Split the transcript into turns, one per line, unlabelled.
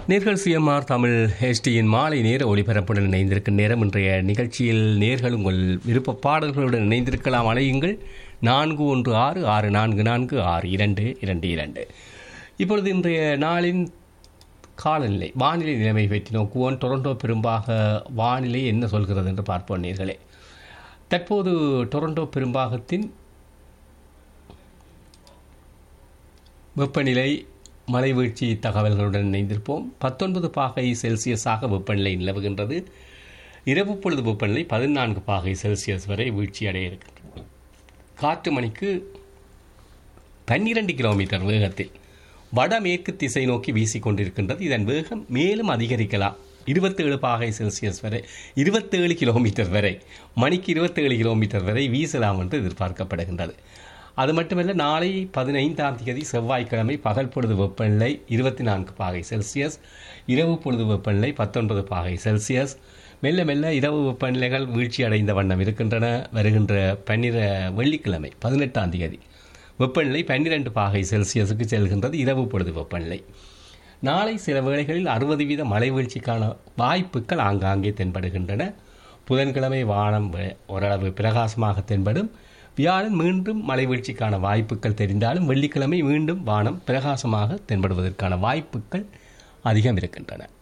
நேர்கள் சிஎம்ஆர் தமிழ் ஹெச்டியின் மாலை நேர ஒளிபரப்புடன் இணைந்திருக்கும் நேரம் இன்றைய நிகழ்ச்சியில் நேர்கள் உங்கள் விருப்ப பாடல்களுடன் இணைந்திருக்கலாம் அலையுங்கள் நான்கு ஒன்று ஆறு ஆறு நான்கு நான்கு ஆறு இரண்டு இரண்டு இரண்டு இப்பொழுது இன்றைய நாளின் காலநிலை வானிலை நிலைமை பற்றி நோக்குவோம் டொரண்டோ பெரும்பாக வானிலை என்ன சொல்கிறது என்று பார்ப்போம் நேர்களே தற்போது டொரண்டோ பெரும்பாகத்தின் வெப்பநிலை மழை வீழ்ச்சி தகவல்களுடன் இணைந்திருப்போம் பத்தொன்பது பாகை செல்சியஸாக வெப்பநிலை நிலவுகின்றது இரவு பொழுது வெப்பநிலை பதினான்கு பாகை செல்சியஸ் வரை வீழ்ச்சி அடைய இருக்கின்றது காற்று மணிக்கு பன்னிரண்டு கிலோமீட்டர் வேகத்தில் வடமேற்கு திசை நோக்கி வீசிக்கொண்டிருக்கின்றது இதன் வேகம் மேலும் அதிகரிக்கலாம் இருபத்தேழு பாகை செல்சியஸ் வரை இருபத்தேழு கிலோமீட்டர் வரை மணிக்கு இருபத்தேழு கிலோமீட்டர் வரை வீசலாம் என்று எதிர்பார்க்கப்படுகின்றது அது மட்டுமல்ல நாளை பதினைந்தாம் தேதி செவ்வாய்க்கிழமை பகல் பொழுது வெப்பநிலை இருபத்தி நான்கு பாகை செல்சியஸ் இரவு பொழுது வெப்பநிலை பத்தொன்பது பாகை செல்சியஸ் மெல்ல மெல்ல இரவு வெப்பநிலைகள் வீழ்ச்சி அடைந்த வண்ணம் இருக்கின்றன வருகின்ற பன்னிர வெள்ளிக்கிழமை பதினெட்டாம் தேதி வெப்பநிலை பன்னிரண்டு பாகை செல்சியஸுக்கு செல்கின்றது இரவு பொழுது வெப்பநிலை நாளை சில வேளைகளில் அறுபது வீத மழை வீழ்ச்சிக்கான வாய்ப்புகள் ஆங்காங்கே தென்படுகின்றன புதன்கிழமை வானம் ஓரளவு பிரகாசமாக தென்படும் வியாழன் மீண்டும் மழை வீழ்ச்சிக்கான வாய்ப்புகள் தெரிந்தாலும் வெள்ளிக்கிழமை மீண்டும் வானம் பிரகாசமாக தென்படுவதற்கான வாய்ப்புகள் அதிகம் இருக்கின்றன